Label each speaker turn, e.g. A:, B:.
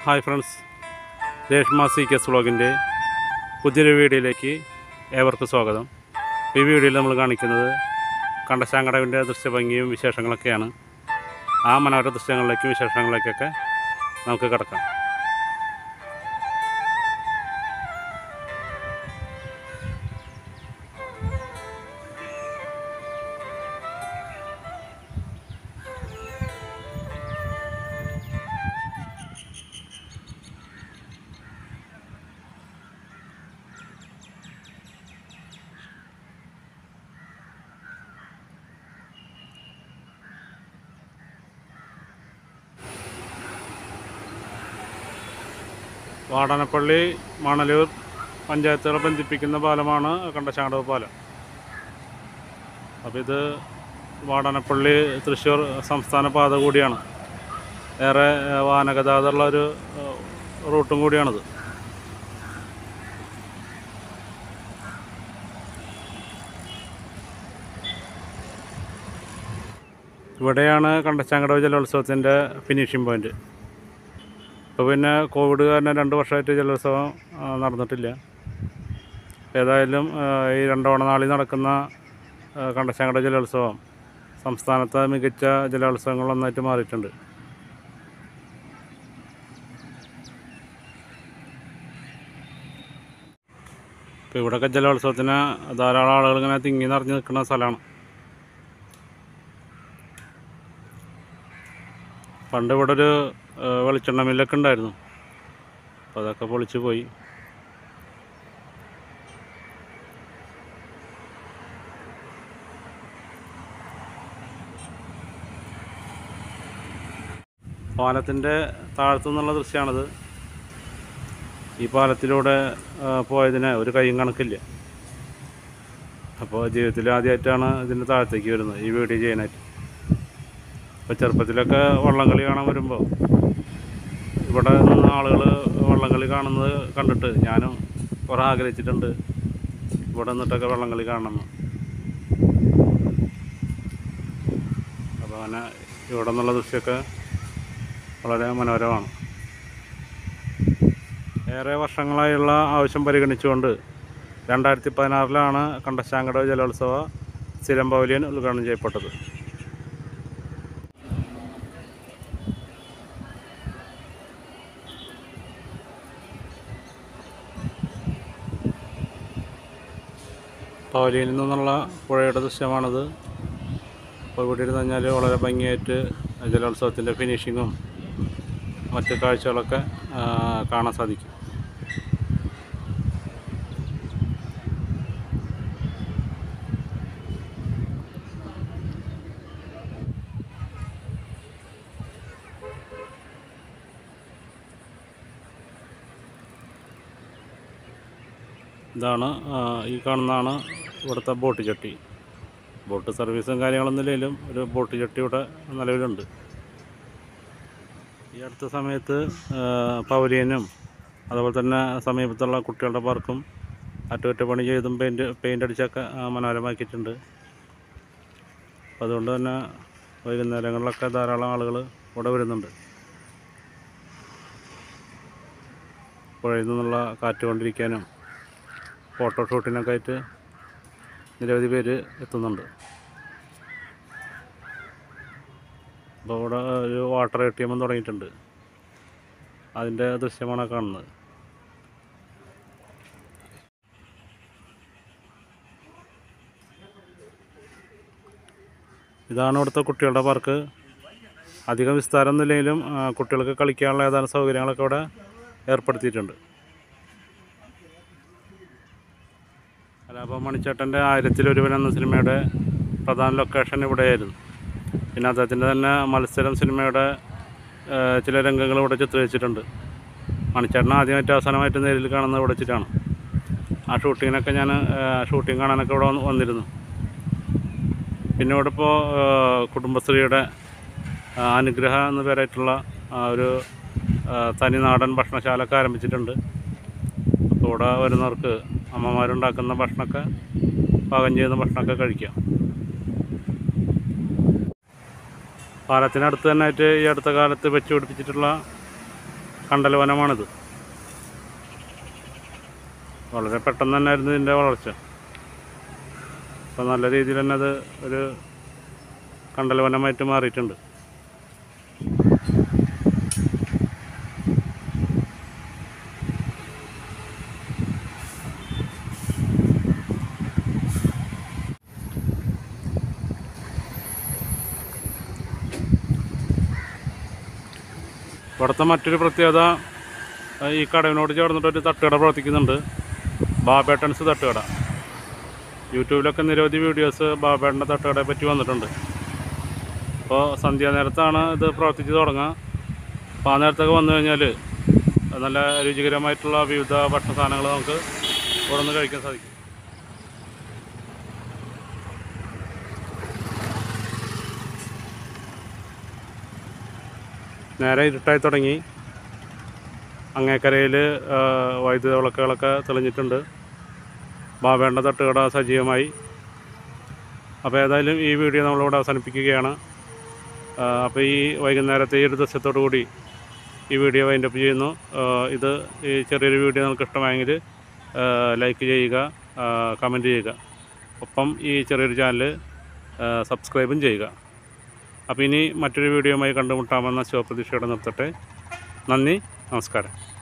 A: hi friends Reshma C K's വ്ളോഗിൻ്റെ പുതിയൊരു വീഡിയോയിലേക്ക് ഏവർക്കും സ്വാഗതം ഈ വീഡിയോയിൽ നമ്മൾ കാണിക്കുന്നത് കണ്ടശാങ്കടവിൻ്റെ ദൃശ്യഭംഗിയും വിശേഷങ്ങളൊക്കെയാണ് ആ മനോഹര ദൃശ്യങ്ങളിലേക്കും വിശേഷങ്ങളിലേക്കൊക്കെ നമുക്ക് കിടക്കാം വാടാനപ്പള്ളി മണലൂർ പഞ്ചായത്തുകളെ ബന്ധിപ്പിക്കുന്ന പാലമാണ് കണ്ടശാങ്കടവ് പാലം അപ്പോൾ ഇത് വാടാനപ്പള്ളി തൃശ്ശൂർ സംസ്ഥാന പാത കൂടിയാണ് ഏറെ ഏഹ്, വാഹനഗതാഗതമുള്ള ഒരു ഏഹ്, റൂട്ടും കൂടിയാണിത് ഇവിടെയാണ് കണ്ടച്ചാങ്കടവ് ജലോത്സവത്തിൻ്റെ ഫിനിഷിംഗ് പോയിന്റ് ഇപ്പോൾ പിന്നെ കോവിഡ് കാരണം രണ്ട് വർഷമായിട്ട് ജലോത്സവം ആ, നടന്നിട്ടില്ല ഏതായാലും ആ, ഈ രണ്ടോണ നാളിൽ നടക്കുന്ന ആ, കണ്ടച്ചാങ്കട ജലോത്സവം സംസ്ഥാനത്തെ മികച്ച ജലോത്സവങ്ങളൊന്നായിട്ട് മാറിയിട്ടുണ്ട് ഇപ്പോൾ ഇവിടെയൊക്കെ ജലോത്സവത്തിന് ധാരാളം ആളുകൾ ഇങ്ങനെ തിങ്ങി നിറഞ്ഞ് നിൽക്കുന്ന സ്ഥലമാണ് പണ്ട് ഇവിടെ ഒരു ആ, വെളിച്ചെണ്ണ മില്ലൊക്കെ ഉണ്ടായിരുന്നു അപ്പോൾ അതൊക്കെ പൊളിച്ചു പോയി പാലത്തിൻ്റെ താഴത്തു നിന്നുള്ള ദൃശ്യമാണിത് ഈ പാലത്തിലൂടെ ആ, പോയതിന് ഒരു കൈയും കണക്കില്ല അപ്പോൾ ജീവിതത്തിൽ ആദ്യമായിട്ടാണ് ഇതിൻ്റെ താഴത്തേക്ക് വരുന്നത് ഈ വീഡിയോ ചെയ്യാനായിട്ട് ഇപ്പോൾ ചെറുപ്പത്തിലൊക്കെ വള്ളംകളി കാണാൻ വരുമ്പോൾ ഇവിടെ നിന്ന് ആളുകൾ വള്ളംകളി കാണുന്നത് കണ്ടിട്ട് ഞാനും കുറേ ആഗ്രഹിച്ചിട്ടുണ്ട് ഇവിടെ നിന്നിട്ടൊക്കെ വള്ളംകളി കാണണം അപ്പോൾ അങ്ങനെ ഇവിടെ നിന്നുള്ള ദൃശ്യമൊക്കെ വളരെ മനോഹരമാണ് ഏറെ വർഷങ്ങളായുള്ള ആവശ്യം പരിഗണിച്ചുകൊണ്ട് രണ്ടായിരത്തി പതിനാറിലാണ് കണ്ടശാങ്കട ജലോത്സവ സ്ഥിരം പവലിയൻ ഉദ്ഘാടനം ചെയ്യപ്പെട്ടത് പവലിയനിൽ നിന്നുള്ള പുഴയുടെ ദൃശ്യമാണിത് അപ്പോൾ ഇവിടെ ഇരുന്ന് കഴിഞ്ഞാൽ വളരെ ഭംഗിയായിട്ട് ജലോത്സവത്തിൻ്റെ ഫിനിഷിങ്ങും മറ്റു കാഴ്ചകളൊക്കെ ആ, കാണാൻ സാധിക്കും ഇതാണ് ആ, ഈ കാണുന്നതാണ് ഇവിടുത്തെ ബോട്ട് ചട്ടി ബോട്ട് സർവീസും കാര്യങ്ങളൊന്നും ഇല്ലെങ്കിലും ഒരു ബോട്ട് ചട്ടി ഇവിടെ നിലവിലുണ്ട് ഈ അടുത്ത സമയത്ത് ആ, പവലിയനും അതുപോലെ തന്നെ സമീപത്തുള്ള കുട്ടികളുടെ പാർക്കും അറ്റകുറ്റപ്പണി ചെയ്തും പെയിൻറ്റ് പെയിൻ്റ് അടിച്ചൊക്കെ ആ, മനോഹരമാക്കിയിട്ടുണ്ട് അപ്പോൾ അതുകൊണ്ട് തന്നെ വൈകുന്നേരങ്ങളിലൊക്കെ ധാരാളം ആളുകൾ ഇവിടെ വരുന്നുണ്ട് പുഴയിൽ നിന്നുള്ള കാറ്റ് കൊണ്ടിരിക്കാനും ഫോട്ടോഷൂട്ടിനൊക്കെ ആയിട്ട് നിരവധി പേര് എത്തുന്നുണ്ട് അപ്പോൾ ഇവിടെ ഒരു വാട്ടർ എ ടി എമ്മും തുടങ്ങിയിട്ടുണ്ട് അതിൻ്റെ ദൃശ്യമാണ് കാണുന്നത് ഇതാണ് ഇവിടുത്തെ കുട്ടികളുടെ പാർക്ക് അധികം വിസ്താരമൊന്നുമില്ലെങ്കിലും ആ, കുട്ടികൾക്ക് കളിക്കാനുള്ള ഏതാനും സൗകര്യങ്ങളൊക്കെ ഇവിടെ ഏർപ്പെടുത്തിയിട്ടുണ്ട് കലാപം മണിച്ചേട്ടൻ്റെ ആയിരത്തിലൊരുവൻ എന്ന സിനിമയുടെ പ്രധാന ലൊക്കേഷൻ ഇവിടെയായിരുന്നു പിന്നെ അദ്ദേഹത്തിൻ്റെ തന്നെ മത്സരം സിനിമയുടെ ആ, ചില രംഗങ്ങൾ ഇവിടെ ചിത്രീകരിച്ചിട്ടുണ്ട് മണിച്ചേട്ടൻ ആദ്യമായിട്ട് അവസാനമായിട്ട് നേരിൽ കാണുന്നത് ഇവിടെ വെച്ചിട്ടാണ് ആ ഷൂട്ടിങ്ങിനൊക്കെ ഞാൻ ഷൂട്ടിങ് കാണാനൊക്കെ ഇവിടെ വന്ന് വന്നിരുന്നു പിന്നെ ഇവിടെ ഇപ്പോൾ കുടുംബശ്രീയുടെ ആ, അനുഗ്രഹ എന്ന പേരായിട്ടുള്ള ആ, ഒരു ആ, തനിനാടൻ ഭക്ഷണശാലയൊക്കെ ആരംഭിച്ചിട്ടുണ്ട് അപ്പോൾ ഇവിടെ വരുന്നവർക്ക് അമ്മമാരുണ്ടാക്കുന്ന ഭക്ഷണമൊക്കെ പാകം ചെയ്യുന്ന ഭക്ഷണമൊക്കെ കഴിക്കാം പാലത്തിനടുത്ത് തന്നെ ആയിട്ട് ഈ അടുത്ത കാലത്ത് വെച്ച് പിടിപ്പിച്ചിട്ടുള്ള കണ്ടൽ വനമാണിത് വളരെ പെട്ടെന്ന് തന്നെയായിരുന്നു ഇതിൻ്റെ വളർച്ച അപ്പോൾ നല്ല രീതിയിൽ തന്നെ അത് ഒരു കണ്ടൽ വനമായിട്ട് മാറിയിട്ടുണ്ട് ഇവിടുത്തെ മറ്റൊരു പ്രത്യേകത ആ, ഈ കടവിനോട് ചേർന്നിട്ട് ഒരു തട്ടുകട പ്രവർത്തിക്കുന്നുണ്ട് ബാബേട്ടൻസ് തട്ടുകട യൂട്യൂബിലൊക്കെ നിരവധി വീഡിയോസ് ബാബേട്ടൻ്റെ തട്ടുകടയെ പറ്റി വന്നിട്ടുണ്ട് അപ്പോൾ സന്ധ്യാനേരത്താണ് ഇത് പ്രവർത്തിച്ച് തുടങ്ങുക അപ്പോൾ ആ നേരത്തൊക്കെ വന്നു കഴിഞ്ഞാൽ നല്ല രുചികരമായിട്ടുള്ള വിവിധ ഭക്ഷണ സാധനങ്ങൾ നമുക്ക് ഇവിടെ നിന്ന് കഴിക്കാൻ സാധിക്കും നേരെ ഇരുട്ടായി തുടങ്ങി അങ്ങേക്കരയിൽ വൈദ്യുത വിളക്കുകളൊക്കെ തെളിഞ്ഞിട്ടുണ്ട് ബാബേണ്ട തട്ടുകട സജീവമായി അപ്പോൾ ഏതായാലും ഈ വീഡിയോ നമ്മളിവിടെ അവസാനിപ്പിക്കുകയാണ് ആ, അപ്പോൾ ഈ വൈകുന്നേരത്തെ ഈ ഒരു ദിവസത്തോടു കൂടി ഈ വീഡിയോ വൈൻഡപ്പ് ചെയ്യുന്നു ആ, ഇത് ഈ ചെറിയൊരു വീഡിയോ നിങ്ങൾക്ക് ഇഷ്ടമായെങ്കിൽ ലൈക്ക് ചെയ്യുക കമൻറ്റ് ചെയ്യുക ഒപ്പം ഈ ചെറിയൊരു ചാനൽ സബ്സ്ക്രൈബും ചെയ്യുക അപ്പോൾ ഇനി മറ്റൊരു വീഡിയോയുമായി കണ്ടുമുട്ടാമെന്ന ശുഭപ്രതീക്ഷയോടെ നിർത്തട്ടെ നന്ദി നമസ്കാരം